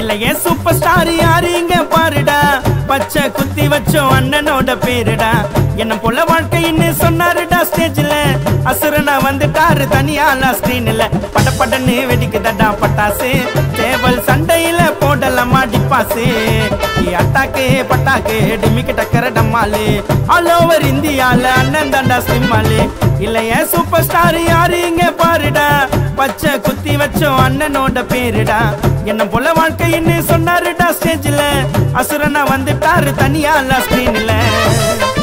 இல்லையே super star யாரு இங்க பாருடா பச்சை குத்தி வச்சோம் அண்ணனோட பேருடா என்ன போல வாழ்க்கைன்னு சொன்னாருடா ஸ்டேஜ்ல அசுரனா வந்துட்டாரு தனியால ஸ்கிரீன்ல பட படன்னு வெடிக்குதடா பட்டாசு டேபிள் சண்டையில போடலாமா டிப்பாசு அட்டாக்கு பட்டாக்கு டிமிக்கு டக்கர டம்மாலு ஆல் ஓவர் இந்தியால அண்ணன் தாண்டா சிம்மாலு இல்லையே சூப்பர் ஸ்டார் யாரு இங்க பாருடா பச்சை குத்தி வச்சோம் அண்ணனோட பேருடா என்ன போல வாழ்க்கைன்னு சொன்னாருடா ஸ்டேஜ்ல அசுரனா வந்துட்டாரு தனியால ஸ்கிரீன்ல